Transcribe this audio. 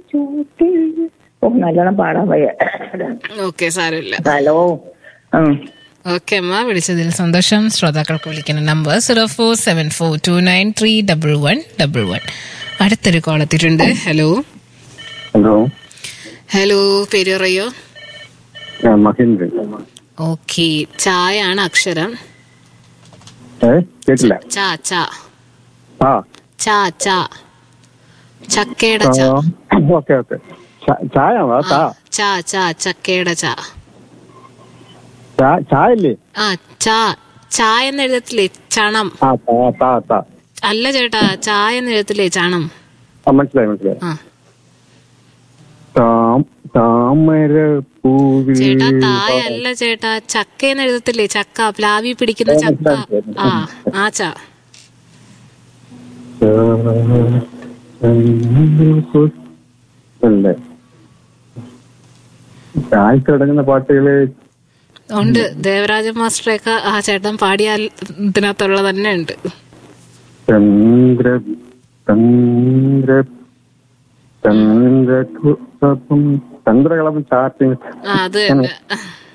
ചൂട്ടിൽ ഓ നല്ലോണം പാടാൻ വയ്യ ഓക്കെ സാരമില്ല ഹലോ ഉം. ഓക്കെ അമ്മ വിളിച്ചതിൽ സന്തോഷം ശ്രോതാക്കൾക്ക് വിളിക്കുന്ന number zero four seven four two nine three double one double one അടുത്തൊരു കോൾ എത്തിയിട്ടുണ്ട് ഹലോ ഹലോ ഹലോ പേര് പറയോ ഞാൻ മഹേന്ദ്രൻ ഓക്കെ ചായ ആണ് അക്ഷരം ഏ കേട്ടില്ല ചാ ചാ ആ ചാ ചാ ചക്കയുടെ ചാ ഓക്കെ ഓക്കെ ചായ ആണോ? ആ, ആ, ചാ ചാ ചാ ചക്കയുടെ ചാ ചാ- ചായ ഇല്ലേ ആ ചാ ചായ എന്ന് എഴുതത്തില്ലേ ചണം ആ താ താ താ അല്ല ചേട്ടാ ചായ എന്ന് എഴുതത്തില്ലേ ചണം ആ മനസ്സിലായി മനസ്സിലായി ആ താം താമര പൂവിൽ ചേട്ടാ തായ അല്ല ചേട്ടാ ചക്ക എന്ന് എഴുതത്തില്ലേ ചക്ക പ്ലാവി പിടിക്കുന്ന ചക്ക ആ ആ ചാ അല്ലേ ചായ തുടങ്ങുന്ന പാട്ടുകള് ഉണ്ട് ദേവരാജ മാസ്റ്ററൊക്കെ ആ ചേട്ടൻ പാടിയ ഇതിനകത്തുള്ള തന്നെ ഉണ്ട് ചന്ദ്ര ചന്ദ്ര ചന്ദ്ര ചന്ദ്രകളപ്പം ചാർട്ടിങ് ആ അത് തന്നെ